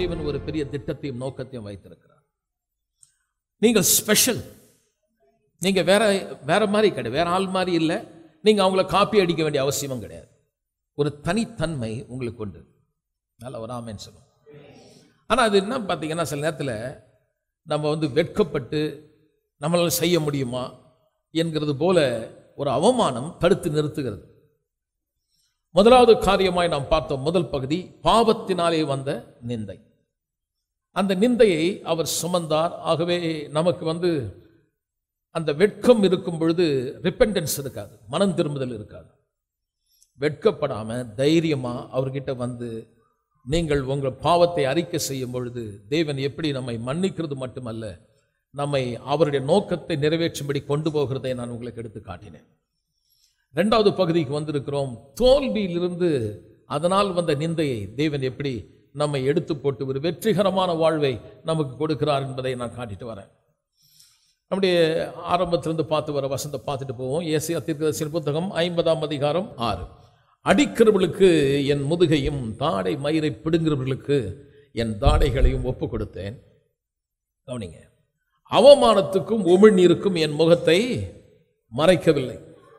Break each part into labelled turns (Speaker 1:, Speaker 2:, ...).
Speaker 1: தேவன் ஒரு பெரிய திட்டத்தையும் நோக்கத்தையும் வைத்திருக்கிறார் நீங்கள் ஸ்பெஷல் நீங்க வேற வேற மாதிரி கிடையாது வேற ஆள் மாதிரி இல்லை நீங்க அவங்கள காப்பி அடிக்க வேண்டிய அவசியமும் கிடையாது ஒரு தனித்தன்மை உங்களுக்கு உண்டு நல்ல ஒரு ஆமேன்னு சொல்லுவோம் ஆனால் அது என்ன பார்த்தீங்கன்னா சில நேரத்தில் நம்ம வந்து வெட்கப்பட்டு நம்மளால் செய்ய முடியுமா என்கிறது போல ஒரு அவமானம் தடுத்து நிறுத்துகிறது முதலாவது காரியமாய் நாம் பார்த்தோம் முதல் பகுதி பாவத்தினாலே வந்த நிந்தை அந்த நிந்தையை அவர் சுமந்தார் ஆகவே நமக்கு வந்து அந்த வெட்கம் இருக்கும் பொழுது ரிப்பெண்டன்ஸ் இருக்காது மனம் திரும்புதல் இருக்காது வெட்கப்படாம தைரியமா அவர்கிட்ட வந்து நீங்கள் உங்கள் பாவத்தை அறிக்கை செய்யும் பொழுது தேவன் எப்படி நம்மை மன்னிக்கிறது மட்டுமல்ல நம்மை அவருடைய நோக்கத்தை நிறைவேற்றும்படி கொண்டு போகிறதை நான் உங்களுக்கு எடுத்து காட்டினேன் ரெண்டாவது பகுதிக்கு வந்திருக்கிறோம் தோல்வியிலிருந்து அதனால் வந்த நிந்தையை தேவன் எப்படி நம்மை எடுத்து போட்டு ஒரு வெற்றிகரமான வாழ்வை நமக்கு கொடுக்கிறார் என்பதை நான் காட்டிட்டு வரேன் நம்முடைய ஆரம்பத்திலிருந்து பார்த்து வர வசந்த பார்த்துட்டு போவோம் ஏசியா தீர்க்கதரிசியின் புத்தகம் ஐம்பதாம் அதிகாரம் ஆறு அடிக்கிறவர்களுக்கு என் முதுகையும் தாடை மயிரை பிடுங்கிறவர்களுக்கு என் தாடைகளையும் ஒப்பு கொடுத்தேன் கவனிங்க அவமானத்துக்கும் உமிழ்நீருக்கும் என் முகத்தை மறைக்கவில்லை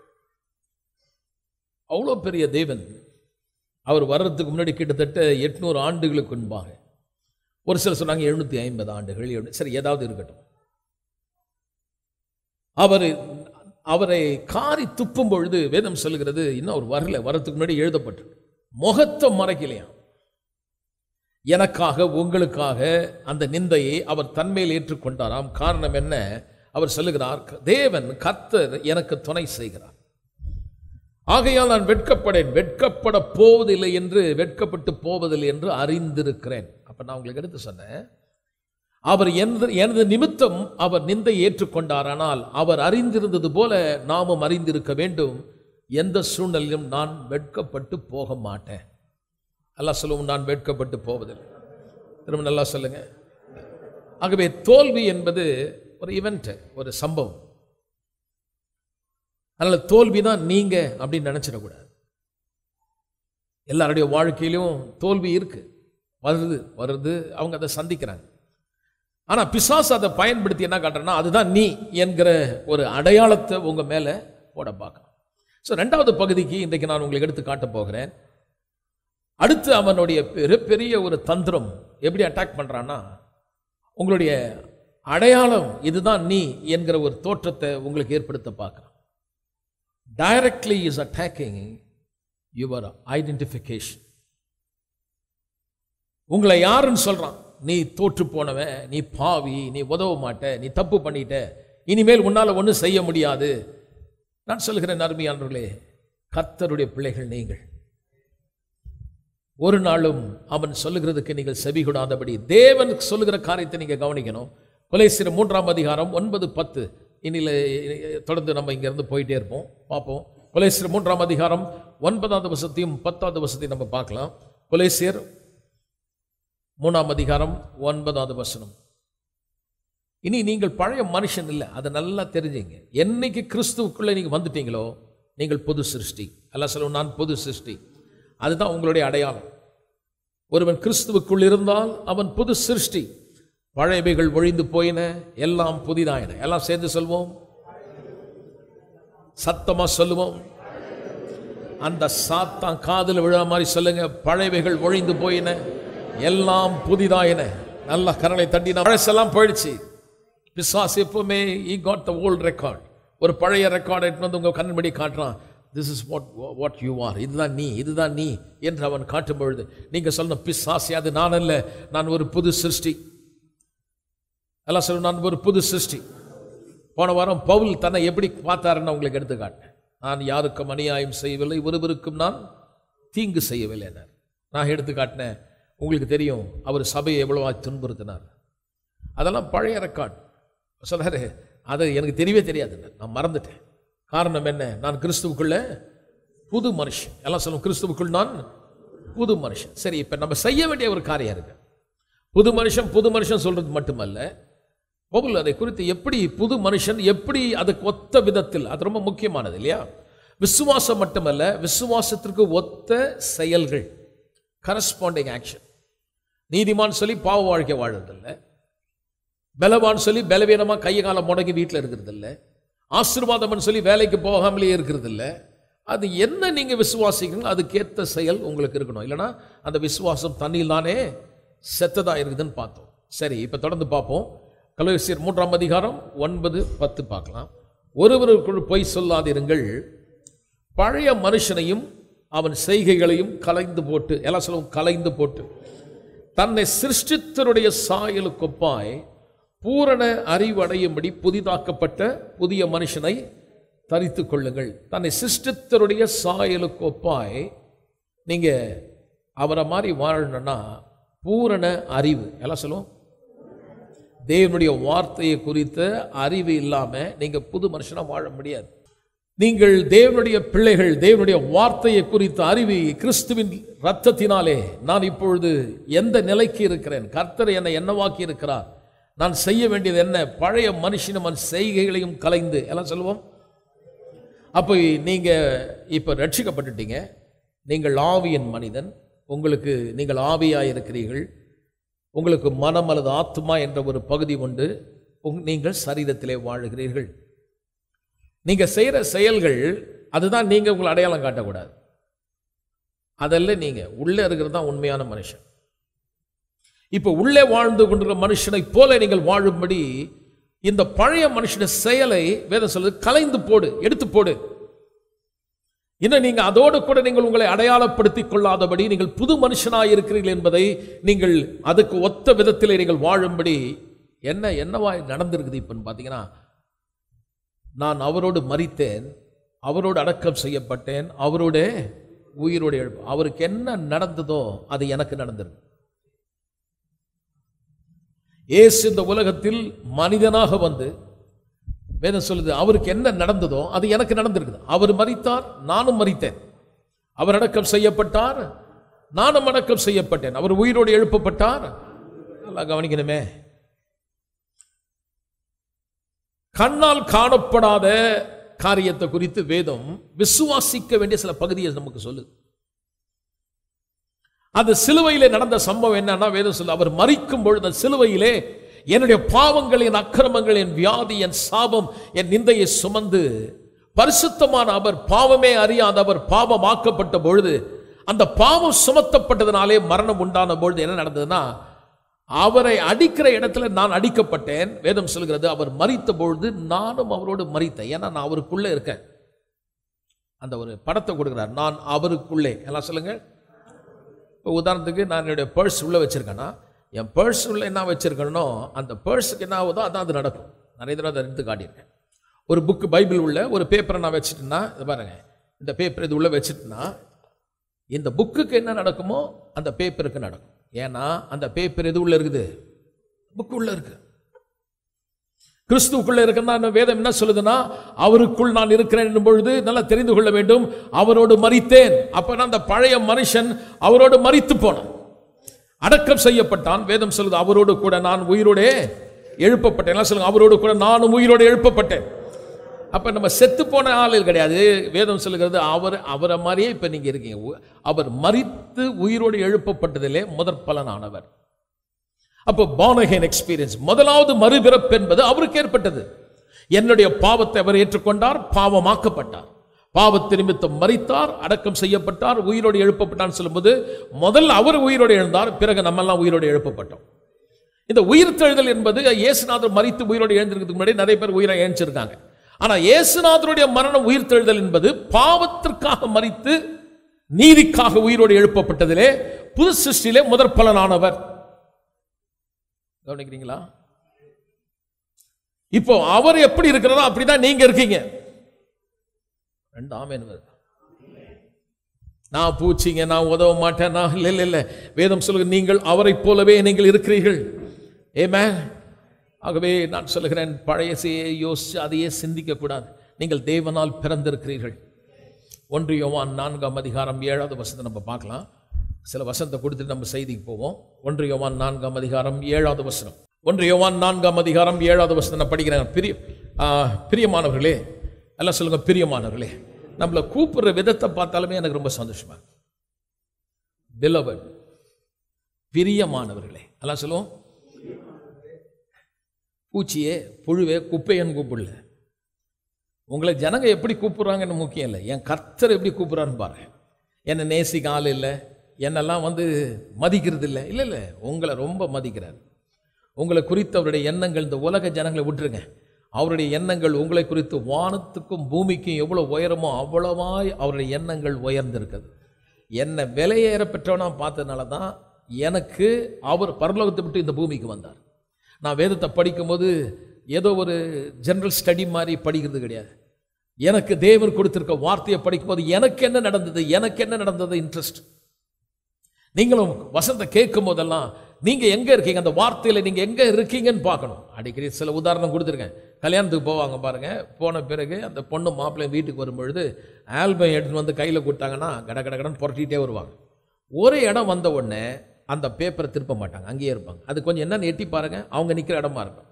Speaker 1: அவ்வளோ பெரிய தேவன் அவர் வர்றதுக்கு முன்னாடி கிட்டத்தட்ட எட்நூறு ஆண்டுகளுக்கு முன்பாக ஒரு சிலர் சொன்னாங்க எழுநூத்தி ஐம்பது ஆண்டுகள் எழு- சரி ஏதாவது இருக்கட்டும் அவர் அவரை காரி துப்பும் பொழுது வேதம் சொல்லுகிறது இன்னும் அவர் வரல வரத்துக்கு முன்னாடி எழுதப்பட்டு முகத்தை மறைக்கலையாம் எனக்காக உங்களுக்காக அந்த நிந்தையை அவர் தன்மையில் ஏற்றுக்கொண்டாராம் காரணம் என்ன அவர் சொல்லுகிறார் தேவன் கர்த்தர் எனக்கு துணை செய்கிறார் ஆகையால் நான் வெட்கப்படேன் வெட்கப்பட போவதில்லை என்று வெட்கப்பட்டு போவதில்லை என்று அறிந்திருக்கிறேன் அப்ப நான் உங்களுக்கு எடுத்து சொன்னேன் அவர் எந்த எனது நிமித்தம் அவர் நிந்தை ஏற்றுக்கொண்டாரானால் அவர் அறிந்திருந்தது போல நாமும் அறிந்திருக்க வேண்டும் எந்த சூழ்நிலையிலும் நான் வெட்கப்பட்டு போக மாட்டேன் அல்லாஹ் சொல்லுவோம் நான் வெட்கப்பட்டு போவதில்லை திரும்ப நல்லா சொல்லுங்க ஆகவே தோல்வி என்பது ஒரு இவெண்ட் ஒரு சம்பவம் அதனால தோல்வி தான் நீங்க அப்படின்னு நினைச்சிடக்கூடாது எல்லாருடைய வாழ்க்கையிலும் தோல்வி இருக்கு வருது வருது அவங்க அதை சந்திக்கிறாங்க ஆனா பிசாசு அதை பயன்படுத்தி என்ன காட்டுறேன்னா அதுதான் நீ என்கிற ஒரு அடையாளத்தை உங்க மேல போட பார்க்கலாம் ஸோ ரெண்டாவது பகுதிக்கு இன்றைக்கு நான் உங்களுக்கு எடுத்து காட்ட போகிறேன் அடுத்து அவனுடைய பெரிய பெரிய ஒரு தந்திரம் எப்படி அட்டாக் பண்றான்னா உங்களுடைய அடையாளம் இதுதான் நீ என்கிற ஒரு தோற்றத்தை உங்களுக்கு ஏற்படுத்த பார்க்குறான் directly is attacking your identification உங்களை யாருன்னு சொல்றான் நீ தோற்று போனவன் நீ பாவி நீ உதவ மாட்ட நீ தப்பு பண்ணிட்ட இனிமேல் உன்னால ஒன்றும் செய்ய முடியாது நான் சொல்கிறேன் அருமையானவர்களே கர்த்தருடைய பிள்ளைகள் நீங்கள் ஒரு நாளும் அவன் சொல்லுகிறதுக்கு நீங்கள் செவி கொடாதபடி தேவன் சொல்லுகிற காரியத்தை நீங்க கவனிக்கணும் கொலைசிற மூன்றாம் அதிகாரம் ஒன்பது பத்து இனில தொடர்ந்து நம்ம இங்க இருந்து போயிட்டே இருப்போம் பார்ப்போம் கொலைசிற மூன்றாம் அதிகாரம் ஒன்பதாவது வசத்தையும் பத்தாவது வசத்தையும் நம்ம பார்க்கலாம் கொலைசியர் மூணாம் அதிகாரம் ஒன்பதாவது வசனம் இனி நீங்கள் பழைய மனுஷன் இல்லை அதை நல்லா தெரிஞ்சுங்க என்னைக்கு கிறிஸ்துவுக்குள்ளே நீங்கள் வந்துட்டீங்களோ நீங்கள் புது சிருஷ்டி அல்ல சொல்லுவோம் நான் புது சிருஷ்டி அதுதான் உங்களுடைய அடையாளம் ஒருவன் கிறிஸ்துவுக்குள் இருந்தால் அவன் புது சிருஷ்டி பழையவைகள் ஒழிந்து போயின எல்லாம் புதிதாயின எல்லாம் சேர்ந்து சொல்வோம் சத்தமா சொல்லுவோம் அந்த சாத்தான் காதுல விழா மாதிரி சொல்லுங்க பழையவைகள் ஒழிந்து போயின எல்லாம் புதிதாயின நல்ல கரலை தட்டினா பழசெல்லாம் போயிடுச்சு பிசாஸ் எப்பவுமே he got the old record ஒரு பழைய ரெக்கார்டை எடுத்து வந்து உங்க கண்ணுபடி காட்டுறான் this is what what you are இதுதான் நீ இதுதான் நீ என்று அவன் காட்டும் பொழுது நீங்க சொல்லணும் பிசாசி அது நான் அல்ல நான் ஒரு புது சிருஷ்டி எல்லாம் சொல்லணும் நான் ஒரு புது சிருஷ்டி போன வாரம் பவுல் தன்னை எப்படி பார்த்தாருன்னு உங்களுக்கு எடுத்து காட்டினேன் நான் யாருக்கும் அநியாயம் செய்யவில்லை ஒருவருக்கும் நான் தீங்கு செய்யவில்லை என்றார். நான் எடுத்து காட்டினேன் உங்களுக்கு தெரியும் அவர் சபையை எவ்வளவா துன்புறுத்தினார் அதெல்லாம் பழைய ரெக்கார்ட் சொல்றாரு அது எனக்கு தெரியவே தெரியாது நான் மறந்துட்டேன் காரணம் என்ன நான் கிறிஸ்துவுக்குள்ள புது மனுஷன் எல்லாம் சொல்லுவோம் கிறிஸ்துவுக்குள் நான் புது மனுஷன் சரி இப்போ நம்ம செய்ய வேண்டிய ஒரு காரியம் இருக்கு புது மனுஷன் புது மனுஷன் சொல்றது மட்டுமல்ல பவுல் அதை குறித்து எப்படி புது மனுஷன் எப்படி அதுக்கு ஒத்த விதத்தில் அது ரொம்ப முக்கியமானது இல்லையா விசுவாசம் மட்டுமல்ல விசுவாசத்திற்கு ஒத்த செயல்கள் கரஸ்பாண்டிங் ஆக்ஷன் நீதிமான் சொல்லி பாவ வாழ்க்கை வாழறதில்ல பலவான் சொல்லி பலவீனமா கையை காலை முடங்கி வீட்டில் இருக்கிறதில்ல ஆசீர்வாதம்னு சொல்லி வேலைக்கு போகாமலே இருக்கிறதில்ல அது என்ன நீங்க விசுவாசிக்கணும் அதுக்கேற்ற செயல் உங்களுக்கு இருக்கணும் இல்லைன்னா அந்த விசுவாசம் தண்ணியில் தானே செத்ததா இருக்குதுன்னு பார்த்தோம் சரி இப்போ தொடர்ந்து பார்ப்போம் கலோசியர் மூன்றாம் அதிகாரம் ஒன்பது பத்து பார்க்கலாம் ஒருவருக்குள் பொய் சொல்லாதிருங்கள் பழைய மனுஷனையும் அவன் செய்கைகளையும் கலைந்து போட்டு எல்லாம் சொல்லுவோம் கலைந்து போட்டு தன்னை சிருஷ்டித்தருடைய சாயலுக்கொப்பாய் பூரண அறிவடையும்படி புதிதாக்கப்பட்ட புதிய மனுஷனை தரித்துக் கொள்ளுங்கள் தன்னை சிருஷ்டித்தருடைய சாயலுக்கொப்பாய் நீங்க அவரை மாதிரி வாழணும்னா பூரண அறிவு எல்லாம் சொல்லுவோம் தேவனுடைய வார்த்தையை குறித்த அறிவு இல்லாம நீங்க புது மனுஷனா வாழ முடியாது நீங்கள் தேவனுடைய பிள்ளைகள் தேவனுடைய வார்த்தையை குறித்த அறிவு கிறிஸ்துவின் ரத்தத்தினாலே நான் இப்பொழுது எந்த நிலைக்கு இருக்கிறேன் கர்த்தர் என்னை என்னவாக்கி இருக்கிறார் நான் செய்ய வேண்டியது என்ன பழைய மனுஷனும் அவன் செய்கைகளையும் கலைந்து எல்லாம் சொல்லுவோம் அப்போ நீங்க இப்ப ரட்சிக்கப்பட்டுட்டீங்க நீங்கள் ஆவியின் மனிதன் உங்களுக்கு நீங்கள் ஆவியாய் இருக்கிறீர்கள் உங்களுக்கு மனம் அல்லது ஆத்மா என்ற ஒரு பகுதி உண்டு உங்- நீங்கள் சரீரத்திலே வாழுகிறீர்கள் நீங்க செய்யற செயல்கள் அதுதான் நீங்க உங்களை அடையாளம் காட்டக்கூடாது அதல்ல நீங்க உள்ளே இருக்கிறது தான் உண்மையான மனுஷன் இப்போ உள்ளே வாழ்ந்து கொண்டிருக்கிற மனுஷனைப் போல நீங்கள் வாழும்படி இந்த பழைய மனுஷன செயலை வேதம் சொல்லுது கலைந்து போடு எடுத்து போடு இன்னும் நீங்க அதோடு கூட நீங்கள் உங்களை அடையாளப்படுத்திக் கொள்ளாதபடி நீங்கள் புது மனுஷனாய் இருக்கிறீர்கள் என்பதை நீங்கள் அதுக்கு ஒத்த விதத்திலே நீங்கள் வாழும்படி என்ன என்னவா நடந்திருக்குது இப்பன்னு பார்த்தீங்கன்னா நான் அவரோடு மரித்தேன் அவரோடு அடக்கம் செய்யப்பட்டேன் அவரோட உயிரோடு எழுப்பு அவருக்கு என்ன நடந்ததோ அது எனக்கு நடந்திருக்கு இயேசு இந்த உலகத்தில் மனிதனாக வந்து வேதம் சொல்லுது அவருக்கு என்ன நடந்ததோ அது எனக்கு நடந்திருக்குது அவர் மரித்தார் நானும் மரித்தேன் அவர் அடக்கம் செய்யப்பட்டார் நானும் அடக்கம் செய்யப்பட்டேன் அவர் உயிரோடு எழுப்பப்பட்டார் நல்லா கவனிக்கணுமே கண்ணால் காணப்படாத காரியத்தை குறித்து வேதம் விசுவாசிக்க வேண்டிய சில பகுதியை நமக்கு சொல்லுது அந்த சிலுவையிலே நடந்த சம்பவம் என்னன்னா வேதம் சொல்லு அவர் மறிக்கும் பொழுது அந்த சிலுவையிலே என்னுடைய பாவங்கள் என் அக்கிரமங்கள் என் வியாதி என் சாபம் என் நிந்தையை சுமந்து பரிசுத்தமான அவர் பாவமே அறியாத அவர் பாவமாக்கப்பட்ட பொழுது அந்த பாவம் சுமத்தப்பட்டதனாலே மரணம் உண்டான பொழுது என்ன நடந்ததுன்னா அவரை அடிக்கிற இடத்துல நான் அடிக்கப்பட்டேன் வேதம் சொல்கிறது அவர் மறித்த பொழுது நானும் அவரோடு மறித்தேன் ஏன்னா நான் அவருக்குள்ளே இருக்கேன் அந்த ஒரு படத்தை கொடுக்கிறார் நான் அவருக்குள்ளே எல்லாம் சொல்லுங்க இப்போ உதாரணத்துக்கு நான் என்னுடைய பர்ஸ் உள்ளே வச்சிருக்கேன்னா என் பர்ஸ் உள்ள என்ன வச்சிருக்கேனோ அந்த பர்ஸுக்கு என்ன ஆகுதோ அதான் அது நடக்கும் நிறைய தடவை அதை எடுத்து காட்டியிருக்கேன் ஒரு புக்கு பைபிள் உள்ள ஒரு பேப்பரை நான் வச்சுட்டேன்னா இது பாருங்க இந்த பேப்பர் இது உள்ள வச்சுட்டேன்னா இந்த புக்குக்கு என்ன நடக்குமோ அந்த பேப்பருக்கு நடக்கும் ஏன்னா அந்த பேப்பர் எது உள்ள இருக்குது புக்கு உள்ள இருக்கு கிறிஸ்துவுக்குள்ள இருக்கிறதா வேதம் என்ன சொல்லுதுன்னா அவருக்குள் நான் இருக்கிறேன் என்னும் பொழுது நல்லா தெரிந்து கொள்ள வேண்டும் அவரோடு மறித்தேன் அப்ப அந்த பழைய மனுஷன் அவரோடு மறித்து போனான் அடக்கம் செய்யப்பட்டான் வேதம் சொல்லுது அவரோடு கூட நான் உயிரோடே எழுப்பப்பட்டேன் எல்லாம் சொல்லுங்க அவரோடு கூட நானும் உயிரோடு எழுப்பப்பட்டேன் அப்ப நம்ம செத்து போன ஆள் கிடையாது வேதம் சொல்லுகிறது அவர் அவரை மாதிரியே இப்ப நீங்க இருக்கீங்க உ- அவர் மறித்து உயிரோடு எழுப்பப்பட்டதிலே முதற் பலனானவர் அப்போ பானகேன் எக்ஸ்பீரியன்ஸ் முதலாவது மறுபிறப்பு என்பது அவருக்கு ஏற்பட்டது என்னுடைய பாவத்தை அவர் ஏற்றுக்கொண்டார் பாவமாக்கப்பட்டார் பாவத்தை நிமித்தம் மரித்தார் அடக்கம் செய்யப்பட்டார் உயிரோடு எழுப்பப்பட்டான்னு சொல்லும்போது முதல்ல அவர் உயிரோடு எழுந்தார் பிறகு நம்மெல்லாம் உயிரோடு எழுப்பப்பட்டோம் இந்த உயிர்த்தெழுதல் என்பது இயேசுநாதர் மரித்து உயிரோடு எழுந்திருக்கிறதுக்கு முன்னாடி நிறைய பேர் உயிரை எழுந்திருக்காங்க ஆனா இயேசுநாதருடைய மரணம் உயிர்த்தெழுதல் என்பது பாவத்திற்காக மரித்து நீதிக்காக உயிரோடு எழுப்பப்பட்டதிலே புது சிருஷ்டியிலே முதற் பலனானவர் கவனிக்கிறீங்களா இப்போ அவர் எப்படி இருக்கிறதோ அப்படிதான் நீங்க இருக்கீங்க ரெண்டு ஆமேன் வருது. நான் பூச்சிங்க நான் உதவ மாட்டேன் நான் இல்லை இல்லை இல்லை வேதம் சொல்லுங்க நீங்கள் அவரைப் போலவே நீங்கள் இருக்கிறீர்கள் ஏமே ஆகவே நான் சொல்லுகிறேன் பழையசையே யோசிச்சு அதையே சிந்திக்க கூடாது நீங்கள் தேவனால் பிறந்திருக்கிறீர்கள் ஒன்று யோவான் நான்காம் அதிகாரம் ஏழாவது வசனத்தை நம்ம பார்க்கலாம் சில வசனத்தை கொடுத்துட்டு நம்ம செய்திக்கு போவோம் ஒன்று யோவான் நான்காம் அதிகாரம் ஏழாவது வசனம் ஒன்று யோவான் நான்காம் அதிகாரம் ஏழாவது வசனம் நான் படிக்கிறேன் பிரிய ஆ, பிரியமானவர்களே எல்லாம் சொல்லுங்க பிரியமானவர்களே நம்மளை கூப்பிடுற விதத்தை பார்த்தாலுமே எனக்கு ரொம்ப சந்தோஷமா beloved பிரியமானவர்களே எல்லாம் சொல்லுவோம் பூச்சியே புழுவே குப்பையன்னு கூப்பிடல உங்களை ஜனங்க எப்படி கூப்பிடுறாங்கன்னு முக்கியம் இல்லை என் கர்த்தர் எப்படி கூப்பிடுறான்னு பாருங்க என்னை நேசிக்க ஆள் இல்லை என்னெல்லாம் வந்து மதிக்கிறது இல்லை இல்லை இல்லை உங்களை ரொம்ப மதிக்கிறார் உங்களை குறித்து அவருடைய எண்ணங்கள் இந்த உலக ஜனங்களை விட்டுருங்க அவருடைய எண்ணங்கள் உங்களை குறித்து வானத்துக்கும் பூமிக்கும் எவ்வளோ உயரமோ அவ்வளவாய் அவருடைய எண்ணங்கள் உயர்ந்திருக்குது என்னை விலையேற பெற்றவனா பார்த்ததுனால தான் எனக்கு அவர் பரலோகத்தை விட்டு இந்த பூமிக்கு வந்தார் நான் வேதத்தை படிக்கும்போது ஏதோ ஒரு ஜெனரல் ஸ்டடி மாதிரி படிக்கிறது கிடையாது எனக்கு தேவன் கொடுத்திருக்க வார்த்தையை படிக்கும்போது எனக்கு என்ன நடந்தது எனக்கு என்ன நடந்தது இன்ட்ரெஸ்ட் நீங்களும் வசந்த கேட்கும் போதெல்லாம் நீங்க எங்க இருக்கீங்க அந்த வார்த்தையில நீங்க எங்க இருக்கீங்கன்னு பார்க்கணும் அடிக்கடி சில உதாரணம் கொடுத்துருக்கேன் கல்யாணத்துக்கு போவாங்க பாருங்க போன பிறகு அந்த பொண்ணு மாப்பிள்ளை வீட்டுக்கு வரும்பொழுது ஆல்பம் எடுத்துட்டு வந்து கையில கொடுத்தாங்கன்னா கட கட கடன்னு புரட்டிகிட்டே வருவாங்க ஒரு இடம் வந்த உடனே அந்த பேப்பரை திருப்ப மாட்டாங்க அங்கேயே இருப்பாங்க அது கொஞ்சம் என்னன்னு எட்டி பாருங்க அவங்க நிக்கிற இடமா இருக்கும்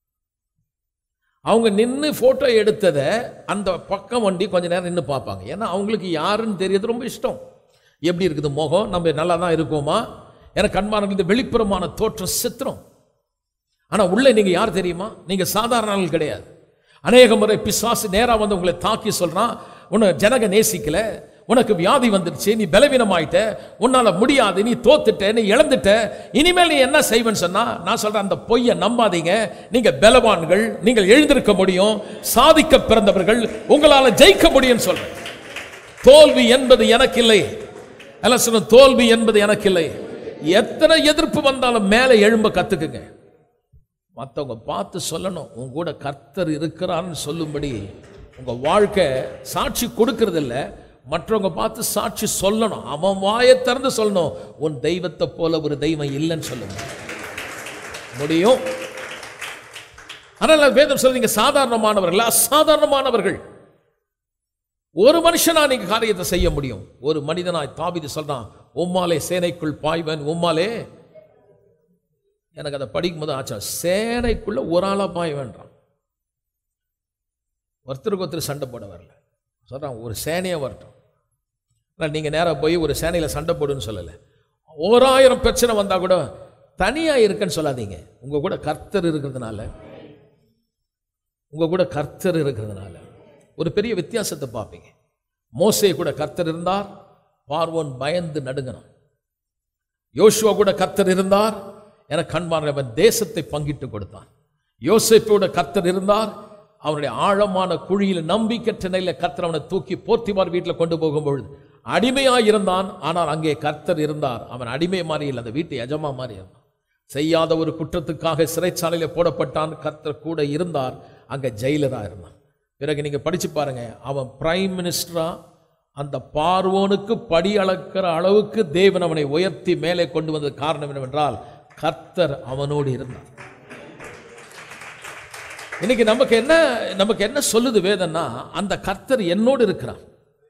Speaker 1: அவங்க நின்று ஃபோட்டோ எடுத்ததை அந்த பக்கம் வண்டி கொஞ்ச நேரம் நின்று பார்ப்பாங்க ஏன்னா அவங்களுக்கு யாருன்னு தெரியறது ரொம்ப இஷ்டம் எப்படி இருக்குது முகம் நம்ம நல்லா தான் இருக்கோமா ஏன்னா கண்மானங்கள் இந்த வெளிப்புறமான தோற்றம் சித்திரம் ஆனால் உள்ளே நீங்கள் யார் தெரியுமா நீங்கள் சாதாரண ஆள் கிடையாது அநேக முறை பிசாசு நேராக வந்து உங்களை தாக்கி சொல்கிறான் உன்னை ஜனக நேசிக்கல உனக்கு வியாதி வந்துடுச்சு நீ பலவீனமாயிட்ட உன்னால முடியாது நீ தோத்துட்ட நீ இழந்துட்ட இனிமேல் நீ என்ன செய்வேன்னு சொன்னா நான் சொல்றேன் அந்த பொய்யை நம்பாதீங்க நீங்க பலவான்கள் நீங்கள் எழுந்திருக்க முடியும் சாதிக்க பிறந்தவர்கள் உங்களால ஜெயிக்க முடியும்னு சொல்றேன் தோல்வி என்பது எனக்கு இல்லை எல்லாம் சொல்ல தோல்வி என்பது எனக்கு இல்லை எத்தனை எதிர்ப்பு வந்தாலும் மேலே எழும்ப கத்துக்குங்க மற்றவங்க பார்த்து சொல்லணும் உன் கூட கர்த்தர் இருக்கிறான்னு சொல்லும்படி உங்க வாழ்க்கை சாட்சி கொடுக்கறது இல்ல மற்றவங்க பார்த்து சாட்சி சொல்லணும் அவன் வாயை திறந்து சொல்லணும் உன் தெய்வத்தை போல ஒரு தெய்வம் இல்லைன்னு சொல்லணும் முடியும் ஆனால் வேதம் சொல்றீங்க சாதாரணமானவர்கள் அசாதாரணமானவர்கள் ஒரு மனுஷனா நீங்க காரியத்தை செய்ய முடியும் ஒரு மனிதனாய் தாவிது சொல்றான் உம்மாலே சேனைக்குள் பாய்வன் உம்மாலே எனக்கு அதை படிக்கும் போது ஆச்சா சேனைக்குள்ள ஒரு ஆளா பாய்வேன்றான் ஒருத்தருக்கு ஒருத்தர் சண்டை போட வரல சொல்றான் ஒரு சேனையை வரட்டும் ஆனால் நீங்கள் நேராக போய் ஒரு சேனையில் சண்டை போடுன்னு சொல்லலை ஓராயிரம் பிரச்சனை வந்தால் கூட தனியாக இருக்குன்னு சொல்லாதீங்க உங்கள் கூட கர்த்தர் இருக்கிறதுனால உங்கள் கூட கர்த்தர் இருக்கிறதுனால ஒரு பெரிய வித்தியாசத்தை பார்ப்பீங்க மோசே கூட கர்த்தர் இருந்தார் பார்வோன் பயந்து நடுங்கினான் யோசுவா கூட கர்த்தர் இருந்தார் என கண்பார்வை அவன் தேசத்தை பங்கிட்டு கொடுத்தான் யோசேப்போட கர்த்தர் இருந்தார் அவனுடைய ஆழமான குழியில் நம்பிக்கற்ற நிலையில் கர்த்தர் அவனை தூக்கி போர்த்திமார் வீட்டில் கொண்டு போகும்பொழுது அடிமையாக இருந்தான் ஆனால் அங்கே கர்த்தர் இருந்தார் அவன் அடிமை மாதிரி இல்லை அந்த வீட்டு எஜமா மாதிரி இருந்தான் செய்யாத ஒரு குற்றத்துக்காக சிறைச்சாலையில் போடப்பட்டான் கர்த்தர் கூட இருந்தார் அங்கே ஜெயிலரா இருந்தான் பிறகு நீங்க படிச்சு பாருங்க அவன் பிரைம் மினிஸ்டரா அந்த பார்வோனுக்கு படி அளக்கிற அளவுக்கு தேவன் அவனை உயர்த்தி மேலே கொண்டு வந்தது காரணம் என்னவென்றால் கர்த்தர் அவனோடு இருந்தார் இன்னைக்கு நமக்கு என்ன நமக்கு என்ன சொல்லுது வேதம்னா அந்த கர்த்தர் என்னோடு இருக்கிறார்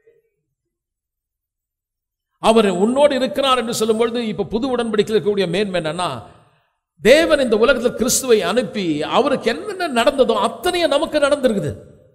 Speaker 1: அவர் உன்னோடு இருக்கிறார் என்று சொல்லும்பொழுது இப்ப புது உடன்படிக்கையில் இருக்கக்கூடிய மேன்மை என்னன்னா தேவன் இந்த உலகத்தில் கிறிஸ்துவை அனுப்பி அவருக்கு என்னென்ன நடந்ததோ அத்தனையும் நமக்கு நடந்திருக்குது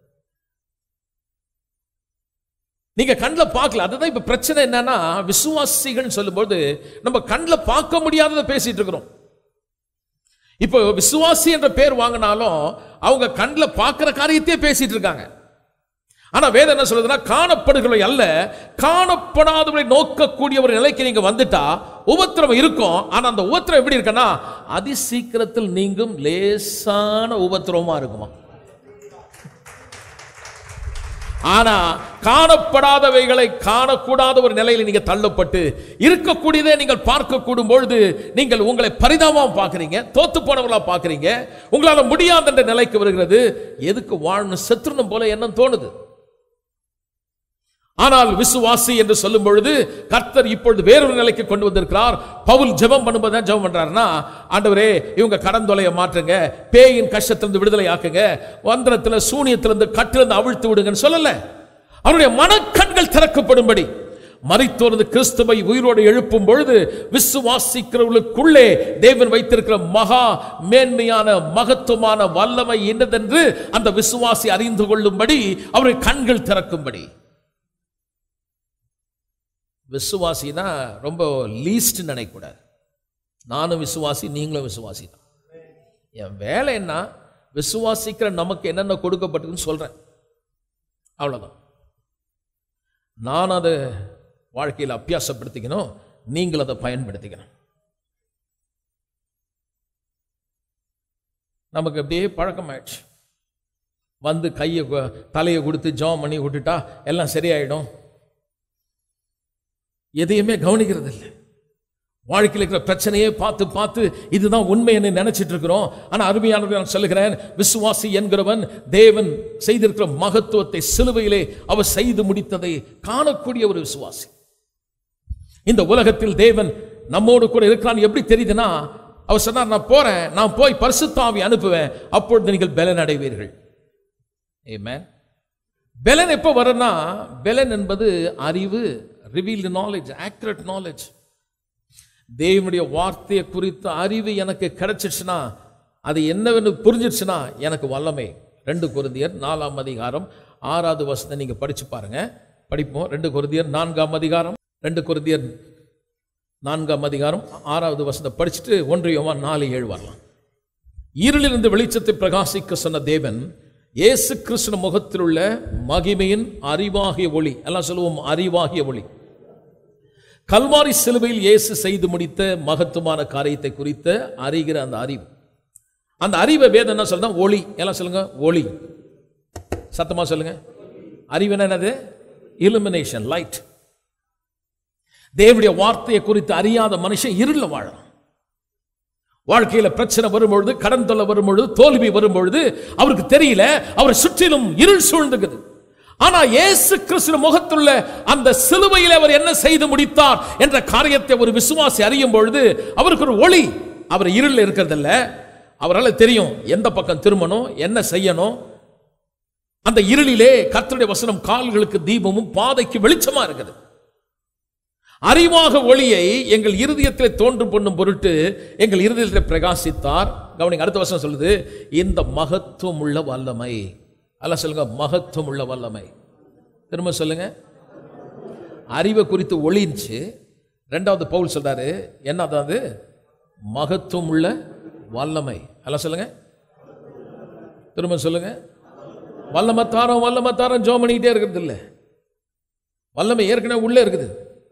Speaker 1: நீங்க கண்ணில் பார்க்கல அதுதான் இப்ப பிரச்சனை என்னன்னா விசுவாசிகள் சொல்லும்போது நம்ம கண்ணில் பார்க்க முடியாததை பேசிட்டு இருக்கிறோம் இப்போ விசுவாசி என்ற பேர் வாங்கினாலும் அவங்க கண்ணில் பார்க்கிற காரியத்தையே பேசிட்டு இருக்காங்க ஆனா வேதம் என்ன சொல்லுதுன்னா காணப்படுகளை அல்ல காணப்படாதவரை நோக்கக்கூடிய ஒரு நிலைக்கு நீங்க வந்துட்டா உபத்திரவம் இருக்கும் ஆனா அந்த உபத்திரம் எப்படி இருக்குன்னா அதி சீக்கிரத்தில் நீங்கும் லேசான உபத்திரவமா இருக்குமா ஆனா காணப்படாதவைகளை காணக்கூடாத ஒரு நிலையில் நீங்க தள்ளப்பட்டு இருக்கக்கூடியதை நீங்கள் பார்க்கக்கூடும் பொழுது நீங்கள் உங்களை பரிதாபம் பார்க்குறீங்க தோத்து போனவங்களா பார்க்குறீங்க உங்களால முடியாத என்ற நிலைக்கு வருகிறது எதுக்கு வாழணும் செத்துறணும் போல எண்ணம் தோணுது ஆனால் விசுவாசி என்று சொல்லும் பொழுது கர்த்தர் இப்பொழுது வேறொரு நிலைக்கு கொண்டு வந்திருக்கிறார் பவுல் ஜெபம் பண்ணும்போது தான் ஜெபம் பண்றாருன்னா ஆண்டவரே இவங்க கடன் தொலைய மாற்றுங்க பேயின் கஷ்டத்திலிருந்து விடுதலை ஆக்குங்க வந்திரத்துல சூனியத்திலிருந்து கட்டிலிருந்து அவிழ்த்து விடுங்கன்னு சொல்லல அவருடைய மனக்கண்கள் திறக்கப்படும்படி மறித்தோர்ந்து கிறிஸ்துவை உயிரோடு எழுப்பும் பொழுது விசுவாசிக்கிறவர்களுக்குள்ளே தேவன் வைத்திருக்கிற மகா மேன்மையான மகத்துவமான வல்லமை என்னதென்று அந்த விசுவாசி அறிந்து கொள்ளும்படி அவருடைய கண்கள் திறக்கும்படி விசுவாசினா ரொம்ப லீஸ்ட் நினைக்கக்கூடாது நானும் விசுவாசி நீங்களும் விசுவாசி தான் என் வேலை என்ன விசுவாசிக்கிற நமக்கு என்னென்ன கொடுக்கப்பட்டிருக்குன்னு சொல்றேன் அவ்வளவுதான் நான் அதை வாழ்க்கையில் அபியாசப்படுத்திக்கணும் நீங்கள் அதை பயன்படுத்திக்கணும் நமக்கு அப்படியே பழக்கமாயிடுச்சு வந்து கையை கொ- தலையை கொடுத்து ஜாம் பண்ணி விட்டுட்டா எல்லாம் சரியாயிடும் எதையுமே கவனிக்கிறது இல்லை வாழ்க்கையில் இருக்கிற பிரச்சனையே பார்த்து பார்த்து இதுதான் உண்மைன்னு நினைச்சிட்டு இருக்கிறோம் ஆனா அருமையானவர்கள் நான் சொல்லுகிறேன் விசுவாசி என்கிறவன் தேவன் செய்திருக்கிற மகத்துவத்தை சிலுவையிலே அவர் செய்து முடித்ததை காணக்கூடிய ஒரு விசுவாசி இந்த உலகத்தில் தேவன் நம்மோடு கூட இருக்கிறான் எப்படி தெரியுதுன்னா அவர் சொன்னார் நான் போறேன் நான் போய் பரிசுத்தாவி அனுப்புவேன் அப்பொழுது நீங்கள் பலன் அடைவீர்கள் Amen. பெலன் எப்போ வரும்னா பெலன் என்பது அறிவு ரிவீல்டு நாலேஜ் ஆக்யூரேட் நாலேஜ் தேவனுடைய வார்த்தையை குறித்த அறிவு எனக்கு கிடைச்சிடுச்சுன்னா அது என்னவென்று புரிஞ்சிடுச்சுன்னா எனக்கு வல்லமை ரெண்டு குருந்தியர் நாலாம் அதிகாரம் ஆறாவது வசனத்தை நீங்க படிச்சு பாருங்க படிப்போம் ரெண்டு குருந்தியர் நான்காம் அதிகாரம் ரெண்டு குருந்தியர் நான்காம் அதிகாரம் ஆறாவது வசனத்தை படிச்சுட்டு ஒன்றியவா நாலு ஏழு வரலாம் இருளிலிருந்து வெளிச்சத்தை பிரகாசிக்க சொன்ன தேவன் இயேசு கிறிஸ்துவ முகத்தில் உள்ள மகிமையின் அறிவாகிய ஒளி எல்லாம் சொல்லுவோம் அறிவாகிய ஒளி கல்வாரி சிலுவையில் இயேசு செய்து முடித்த மகத்துவமான காரியத்தை குறித்த அறிகிற அந்த அறிவு அந்த அறிவை வேதம் என்ன சொல்லுங்க ஒளி எல்லாம் சொல்லுங்க ஒளி சத்தமா சொல்லுங்க அறிவு என்னது இலுமினேஷன் லைட் தேவனுடைய வார்த்தையை குறித்து அறியாத மனுஷன் இருள வாழலாம் வாழ்க்கையில பிரச்சனை வரும்பொழுது கடன் தொல்லை வரும்பொழுது தோல்வி வரும்பொழுது அவருக்கு தெரியல அவர் சுற்றிலும் இருள் சூழ்ந்துக்குது ஆனா இயேசு கிறிஸ்து முகத்துள்ள அந்த சிலுவையில் அவர் என்ன செய்து முடித்தார் என்ற காரியத்தை ஒரு விசுவாசி அறியும் பொழுது அவருக்கு ஒரு ஒளி அவர் இருளில் இருக்கிறதில்ல அவரால் தெரியும் எந்த பக்கம் திரும்பணும் என்ன செய்யணும் அந்த இருளிலே கர்த்தருடைய வசனம் கால்களுக்கு தீபமும் பாதைக்கு வெளிச்சமா இருக்குது அறிவாக ஒளியை எங்கள் இருதயத்தில் தோன்று பண்ணும் பொருட்டு எங்கள் இருதயத்தில் பிரகாசித்தார் கவனிங்க அடுத்த வருஷம் சொல்லுது இந்த மகத்துவம் உள்ள வல்லமை அல்ல சொல்லுங்க மகத்துவம் உள்ள வல்லமை திரும்ப சொல்லுங்க அறிவை குறித்து ஒளிஞ்சி ரெண்டாவது பவுல் சொல்றாரு என்ன அதாவது மகத்துவம் உள்ள வல்லமை அல்ல சொல்லுங்க திரும்ப சொல்லுங்க வல்லமத்தாரம் வல்லமத்தாரம் ஜோம் பண்ணிக்கிட்டே இருக்கிறது இல்லை வல்லமை ஏற்கனவே உள்ளே இருக்குது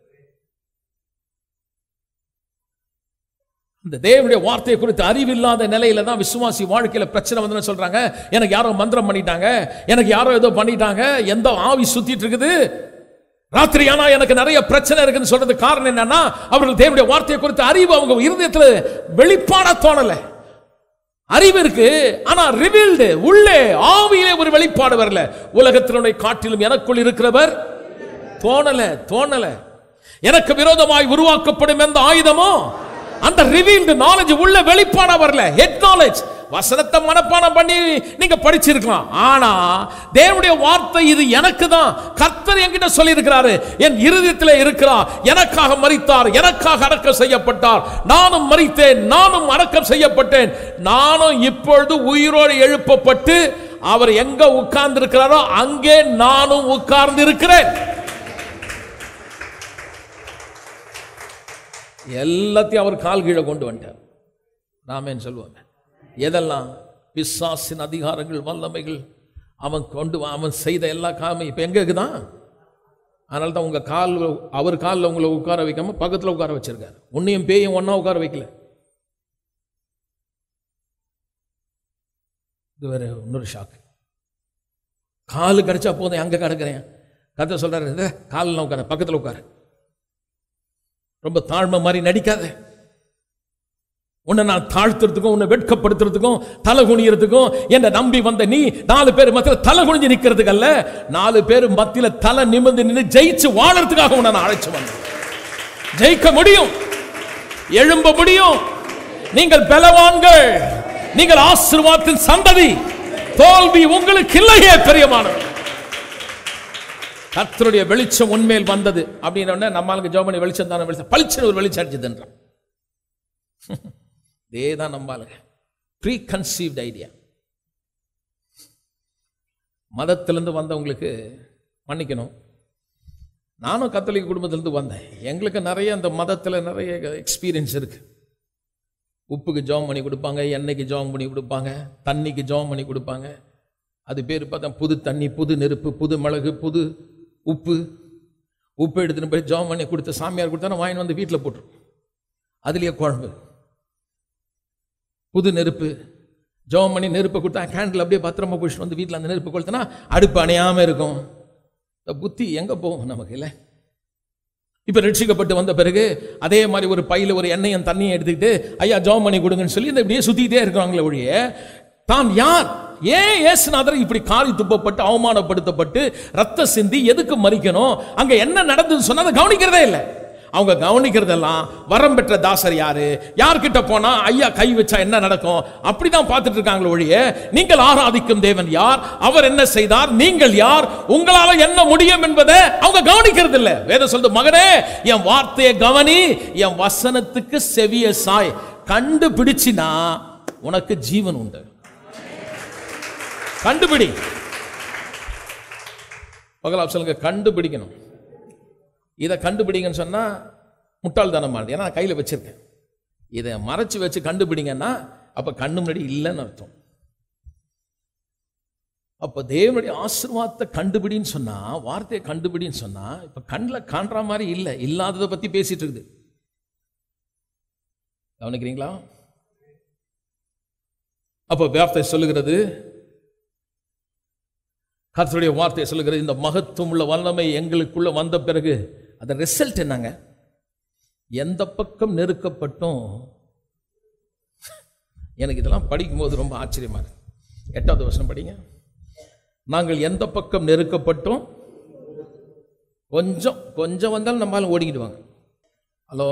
Speaker 1: இந்த தேவனுடைய வார்த்தையை குறித்து அறிவில்லாத நிலையில தான் விசுவாசி வாழ்க்கையில பிரச்சனை வந்து சொல்றாங்க எனக்கு யாரோ மந்திரம் பண்ணிட்டாங்க எனக்கு யாரோ ஏதோ பண்ணிட்டாங்க எந்த ஆவி சுத்திட்டு இருக்குது ராத்திரி ஆனா எனக்கு நிறைய பிரச்சனை இருக்குன்னு சொல்றது காரணம் என்னன்னா அவர்கள் தேவனுடைய வார்த்தையை குறித்து அறிவு அவங்க இருதயத்துல வெளிப்பாட தோணல அறிவு இருக்கு ஆனா ரிவீல்டு உள்ளே ஆவியிலே ஒரு வெளிப்பாடு வரல உலகத்தினுடைய காட்டிலும் எனக்குள் இருக்கிறவர் தோணல தோணல எனக்கு விரோதமாய் உருவாக்கப்படும் எந்த ஆயுதமோ அந்த ரிவீல்டு நாலேஜ் உள்ள வெளிப்பாடா வரல ஹெட் நாலேஜ் வசனத்தை மனப்பாடம் பண்ணி நீங்க படிச்சிருக்கலாம் ஆனா தேவனுடைய வார்த்தை இது எனக்கு தான் கர்த்தர் என்கிட்ட சொல்லி இருக்கிறாரு என் இருதயத்தில் இருக்கிறார் எனக்காக மரித்தார் எனக்காக அடக்கம் செய்யப்பட்டார் நானும் மரித்தேன் நானும் அடக்கம் செய்யப்பட்டேன் நானும் இப்பொழுது உயிரோடு எழுப்பப்பட்டு அவர் எங்க உட்கார்ந்து இருக்கிறாரோ அங்கே நானும் உட்கார்ந்து இருக்கிறேன் எல்லாத்தையும் அவர் கால் கீழே கொண்டு வந்துட்டார் நாமேன்னு சொல்லுவாங்க எதெல்லாம் பிசாசின் அதிகாரங்கள் வல்லமைகள் அவன் கொண்டு வா- அவன் செய்த எல்லா காமி இப்போ எங்க இருக்குதான் அதனால தான் உங்கள் கால் அவர் காலில் உங்களை உட்கார வைக்காம பக்கத்தில் உட்கார வச்சிருக்காரு உன்னையும் பேயும் ஒன்றா உட்கார வைக்கல இது வேற இன்னொரு ஷாக்கு காலு கிடைச்சா போதும் அங்கே கிடக்குறேன் கதை சொல்கிறாரு இந்த காலில் உட்கார பக்கத்தில் உட்காரு ரொம்ப தாழ்மை மாதிரி நடிக்காத உன்னை நான் தாழ்த்துறதுக்கும் உன்னை வெட்கப்படுத்துறதுக்கும் தலை குனியறதுக்கும் என்ன நம்பி வந்த நீ நாலு பேர் மத்தியில் தலை குனிஞ்சு நிக்கிறதுக்கு அல்ல நாலு பேர் மத்தியில தலை நிமிர்ந்து நின்று ஜெயிச்சு வாழறதுக்காக உன்னை நான் அழைச்சு வந்தேன் ஜெயிக்க முடியும் எழும்ப முடியும் நீங்கள் பலவான்கள் நீங்கள் ஆசீர்வாதத்தின் சந்ததி தோல்வி உங்களுக்கு இல்லையே பெரியமானவர் கர்த்தருடைய வெளிச்சம் உண்மையில் வந்தது அப்படின்னு உடனே நம்மளுக்கு ஜோமனி வெளிச்சம் தானே வெளிச்சம் பளிச்சுன்னு ஒரு வெளிச்சம் அடிச்சதுன்றான் இதே தான் நம்பாளுங்க ப்ரீ கன்சீவ்ட் ஐடியா மதத்திலேருந்து வந்தவங்களுக்கு மன்னிக்கணும் நானும் கத்தோலிக்க குடும்பத்திலேருந்து வந்தேன் எங்களுக்கு நிறைய அந்த மதத்தில் நிறைய எக்ஸ்பீரியன்ஸ் இருக்கு உப்புக்கு ஜோம் பண்ணி கொடுப்பாங்க எண்ணெய்க்கு ஜோம் பண்ணி கொடுப்பாங்க தண்ணிக்கு ஜோம் பண்ணி கொடுப்பாங்க அது பேர் பார்த்தா புது தண்ணி புது நெருப்பு புது மிளகு புது உப்பு உப்பு எடுத்துன்னு போய் ஜோம் பண்ணி கொடுத்து சாமியார் கொடுத்தா வாங்கிட்டு வந்து வீட்டில் போட்டுரும் அதுலேயே குழம்பு புது நெருப்பு ஜோம் பண்ணி நெருப்பை கொடுத்தா கேண்டில் அப்படியே பத்திரமா பிடிச்சிட்டு வந்து வீட்டில் அந்த நெருப்பு கொளுத்தினா அடுப்பு அணையாமல் இருக்கும் இந்த புத்தி எங்கே போகும் நமக்கு இல்லை இப்போ ரட்சிக்கப்பட்டு வந்த பிறகு அதே மாதிரி ஒரு பையில ஒரு எண்ணெயும் தண்ணியும் எடுத்துக்கிட்டு ஐயா ஜோம் பண்ணி கொடுங்கன்னு சொல்லி இந்த இப்படியே சுத்திக்கிட்டே இருக்கிறாங்களே ஒழிய தான் யார் ஏன் இயேசுநாதர் இப்படி காரி துப்பப்பட்டு அவமானப்படுத்தப்பட்டு ரத்த சிந்தி எதுக்கு மறிக்கணும் அங்க என்ன நடந்ததுன்னு சொன்னா அதை கவனிக்கிறதே இல்லை அவங்க கவனிக்கிறதெல்லாம் வரம் பெற்ற தாசர் யாரு யார்கிட்ட போனா ஐயா கை வச்சா என்ன நடக்கும் அப்படிதான் பார்த்துட்டு இருக்காங்களே ஒழிய நீங்கள் ஆராதிக்கும் தேவன் யார் அவர் என்ன செய்தார் நீங்கள் யார் உங்களால என்ன முடியும் என்பதை அவங்க கவனிக்கிறது இல்ல வேத சொல்றது மகனே என் வார்த்தையை கவனி என் வசனத்துக்கு செவிய சாய் கண்டுபிடிச்சினா உனக்கு ஜீவன் உண்டு கண்டுபிடி பகலாப் சொல்லுங்க கண்டுபிடிக்கணும் இதை கண்டுபிடிங்கன்னு சொன்னா முட்டாள்தனமானது ஏன்னா நான் கையில் வச்சிருக்கேன் இதை மறைச்சு வச்சு கண்டுபிடிங்கன்னா அப்ப கண்ணு முன்னாடி இல்லைன்னு அர்த்தம் அப்ப தேவனுடைய ஆசீர்வாதத்தை கண்டுபிடின்னு சொன்னா வார்த்தையை கண்டுபிடின்னு சொன்னா இப்ப கண்ணில் காண்ற மாதிரி இல்லை இல்லாததை பத்தி பேசிட்டு இருக்குது கவனிக்கிறீங்களா அப்போ வார்த்தை சொல்லுகிறது கர்த்தருடைய வார்த்தை சொல்லுகிறது இந்த மகத்துவம் உள்ள வல்லமை எங்களுக்குள்ள வந்த பிறகு அந்த ரிசல்ட் என்னங்க எந்த பக்கம் நெருக்கப்பட்டும் எனக்கு இதெல்லாம் படிக்கும்போது ரொம்ப ஆச்சரியமா இருக்கு எட்டாவது வருஷம் படிங்க நாங்கள் எந்த பக்கம் நெருக்கப்பட்டோம் கொஞ்சம் கொஞ்சம் வந்தாலும் நம்மளால ஓடிக்கிடுவாங்க ஹலோ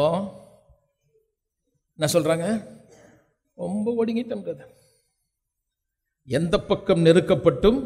Speaker 1: என்ன சொல்றாங்க ரொம்ப ஒடுங்கிட்டோம் கதை எந்த பக்கம் நெருக்கப்பட்டும்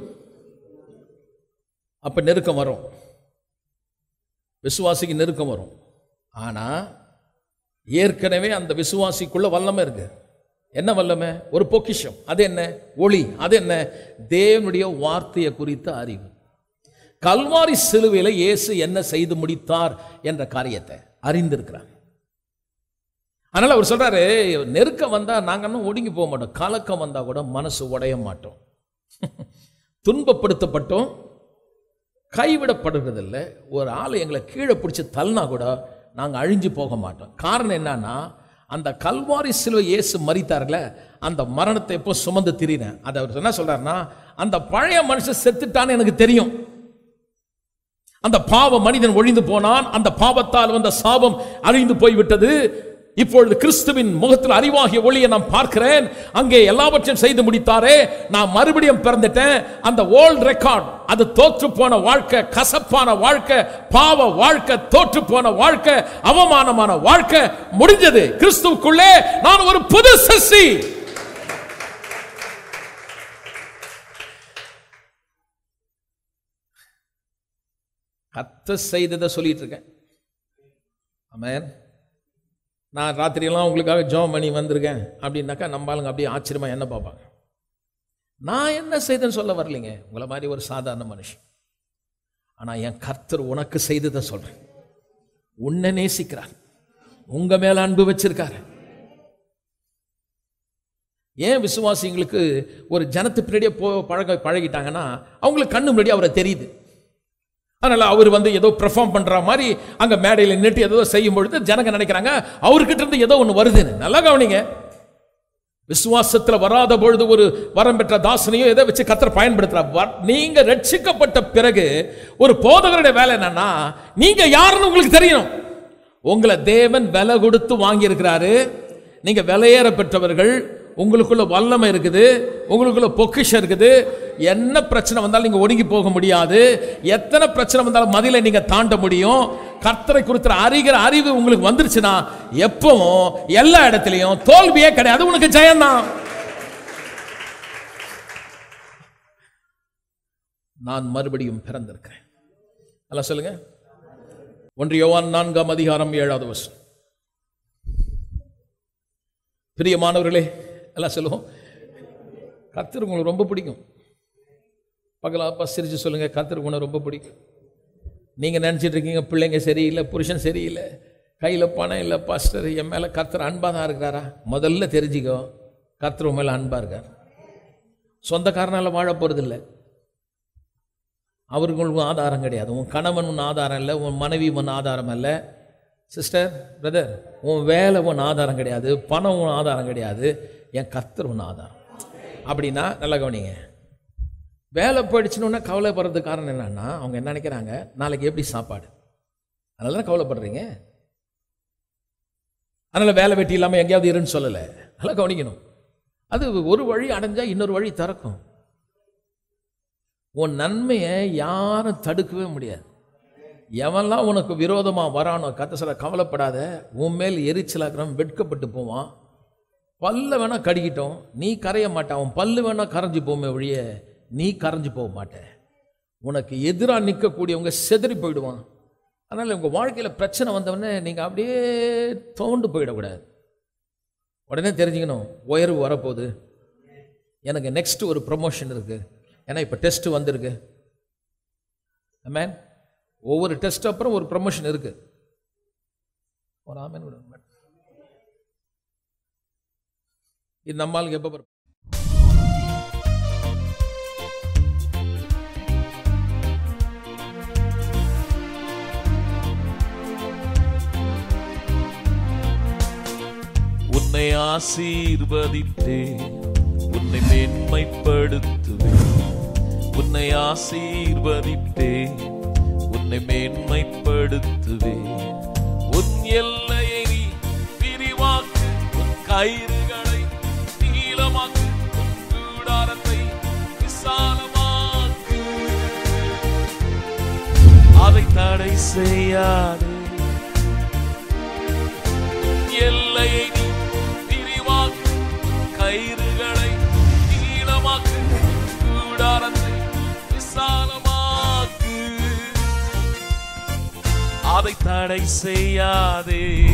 Speaker 1: அப்ப நெருக்கம் வரும் விசுவாசிக்கு நெருக்கம் வரும் ஆனா ஏற்கனவே அந்த விசுவாசிக்குள்ள வல்லமை இருக்கு என்ன வல்லமை ஒரு பொக்கிஷம் அது என்ன ஒளி அது என்ன தேவனுடைய வார்த்தையை குறித்த அறிவு கல்வாரி சிலுவையில் இயேசு என்ன செய்து முடித்தார் என்ற காரியத்தை அறிந்திருக்கிறார் அதனால அவர் சொல்றாரு நெருக்கம் வந்தா நாங்க இன்னும் ஒடுங்கி போக மாட்டோம் கலக்கம் வந்தா கூட மனசு உடைய மாட்டோம் துன்பப்படுத்தப்பட்டோம் கைவிடப்படுறதில்ல ஒரு ஆள் எங்களை கீழே பிடிச்சி தள்ளினா கூட நாங்கள் அழிஞ்சு போக மாட்டோம் காரணம் என்னன்னா அந்த கல்வாரி சிலுவை இயேசு மறித்தார்ல அந்த மரணத்தை எப்போ சுமந்து திரினேன் அதை அவர் என்ன சொல்றாருன்னா அந்த பழைய மனுஷன் செத்துட்டான்னு எனக்கு தெரியும் அந்த பாவ மனிதன் ஒழிந்து போனான் அந்த பாவத்தால் வந்த சாபம் அழிந்து போய்விட்டது இப்பொழுது கிறிஸ்துவின் முகத்தில் அறிவாகிய ஒளியை நான் பார்க்கிறேன் அங்கே எல்லாவற்றையும் செய்து முடித்தாரே நான் மறுபடியும் பிறந்துட்டேன் அந்த ஓல்ட் ரெக்கார்ட் அது தோற்று போன வாழ்க்கை கசப்பான வாழ்க்கை பாவ வாழ்க்கை தோற்று போன வாழ்க்கை அவமானமான வாழ்க்கை முடிஞ்சது கிறிஸ்துவுக்குள்ளே நான் ஒரு புது சசி கத்த செய்ததை சொல்லிட்டு இருக்கேன் ஆமென் நான் ராத்திரியெல்லாம் உங்களுக்காக ஜோம் பண்ணி வந்திருக்கேன் அப்படின்னாக்கா நம்ம ஆளுங்க அப்படியே ஆச்சரியமா என்ன பார்ப்பாங்க நான் என்ன செய்தேன்னு சொல்ல வரலைங்க உங்களை மாதிரி ஒரு சாதாரண மனுஷன் ஆனால் என் கர்த்தர் உனக்கு செய்ததை சொல்றேன் உன்னை நேசிக்கிறார் உங்க மேல அன்பு வச்சிருக்காரு ஏன் விசுவாசிங்களுக்கு ஒரு ஜனத்து பின்னாடியே போ பழக பழகிட்டாங்கன்னா அவங்களுக்கு கண்ணு முன்னாடி அவரை தெரியுது அதனால அவர் வந்து ஏதோ பெர்ஃபார்ம் பண்ற மாதிரி அங்க மேடையில் நின்றுட்டு ஏதோ செய்யும் பொழுது ஜனங்க நினைக்கிறாங்க அவர்கிட்ட இருந்து ஏதோ ஒன்று வருதுன்னு நல்லா கவனிங்க விசுவாசத்துல வராத பொழுது ஒரு வரம் பெற்ற தாசனையோ எதை வச்சு கத்தர் பயன்படுத்துறார் வ- நீங்க ரட்சிக்கப்பட்ட பிறகு ஒரு போதகருடைய வேலை என்னன்னா நீங்க யாருன்னு உங்களுக்கு தெரியணும் உங்களை தேவன் விலை கொடுத்து வாங்கியிருக்கிறாரு நீங்க விலையேற பெற்றவர்கள் உங்களுக்குள்ள வல்லமை இருக்குது உங்களுக்குள்ள பொக்கிஷம் இருக்குது என்ன பிரச்சனை வந்தாலும் நீங்க ஒடுங்கி போக முடியாது எத்தனை பிரச்சனை வந்தாலும் மதிலை நீங்க தாண்ட முடியும் கர்த்தரை குறித்த அறிகிற அறிவு உங்களுக்கு வந்துருச்சுன்னா எப்பவும் எல்லா இடத்துலையும் தோல்வியே கிடையாது உனக்கு ஜெயம்தான் நான் மறுபடியும் பிறந்திருக்கிறேன் நல்லா சொல்லுங்க ஒன்று யோவான் நான்காம் அதிகாரம் ஏழாவது வருஷம் பிரியமானவர்களே எல்லாம் சொல்லுவோம் கர்த்தர் உங்களுக்கு ரொம்ப பிடிக்கும் பகலாப்பா சிரிச்சு சொல்லுங்க கர்த்தர் உங்களை ரொம்ப பிடிக்கும் நீங்க நினைச்சிட்டு இருக்கீங்க பிள்ளைங்க சரியில்லை புருஷன் சரியில்லை கையில் பணம் இல்லை பாஸ்டர் என் மேலே கர்த்தர் அன்பாக தான் இருக்கிறாரா முதல்ல தெரிஞ்சுக்கோ கர்த்தர் உன் மேலே அன்பாக இருக்கார் சொந்தக்காரனால் வாழ போகிறதில்ல அவருக்கு உன் ஆதாரம் கிடையாது உன் கணவன் உன் ஆதாரம் இல்லை உன் மனைவி உன் ஆதாரம் அல்ல சிஸ்டர் பிரதர் உன் வேலை உன் ஆதாரம் கிடையாது பணம் உன் ஆதாரம் கிடையாது என் கர்த்தர் உன் ஆதாரம் அப்படின்னா நல்லா கவனிங்க வேலை போயிடுச்சுன்னு கவலைப்படுறதுக்கு காரணம் என்னன்னா அவங்க என்ன நினைக்கிறாங்க நாளைக்கு எப்படி சாப்பாடு அதனால தான் கவலைப்படுறீங்க அதனால் வேலை வெட்டி இல்லாமல் எங்கேயாவது இருன்னு சொல்லலை நல்லா கவனிக்கணும் அது ஒரு வழி அடைஞ்சா இன்னொரு வழி திறக்கும் உன் நன்மையை யாரும் தடுக்கவே முடியாது எவன்லாம் உனக்கு விரோதமாக வரானோ கத்த சொல்ல கவலைப்படாத உன் மேல் எரிச்சலாக்கிறவன் வெட்கப்பட்டு போவான் பல்ல வேணா கடிக்கிட்டோம் நீ கரைய மாட்டான் அவன் பல்லு வேணா கரைஞ்சு போமே ஒழிய நீ கரைஞ்சு போக மாட்ட உனக்கு எதிராக நிற்கக்கூடியவங்க செதறி போயிடுவான் அதனால் உங்கள் வாழ்க்கையில் பிரச்சனை வந்தவொடனே நீங்கள் அப்படியே தோண்டு போயிடக்கூடாது உடனே தெரிஞ்சுக்கணும் உயர்வு வரப்போகுது எனக்கு நெக்ஸ்ட் ஒரு ப்ரொமோஷன் இருக்குது ஏன்னா இப்போ டெஸ்ட் வந்திருக்கு மேன் ஒவ்வொரு டெஸ்ட் அப்புறம் ஒரு ப்ரொமோஷன் இருக்குது ஒரு ஆமேன் ஒரு ஆமென். இது நம்மளுக்கு எப்போ வரும்?
Speaker 2: உன்னை ஆசீர்வதித்தேன் உன்னை மேன்மைப்படுத்துவேன் உன்னை ஆசீர்வதித்தேன் உன்னை மேன்மைப்படுத்துவேன் உன் எல்லையை நீ விரிவாக்கு உன் கயிறுகளை நீளமாக்கு உன் கூடாரத்தை விசாலமாக்கு அதை தடை செய்யாதே எல்லையை நீ விரிவாக்கு கயிறுகளை நீளமாக்கு கூடாரத்தை விசாலமாக்கு அதை தடை செய்யாதே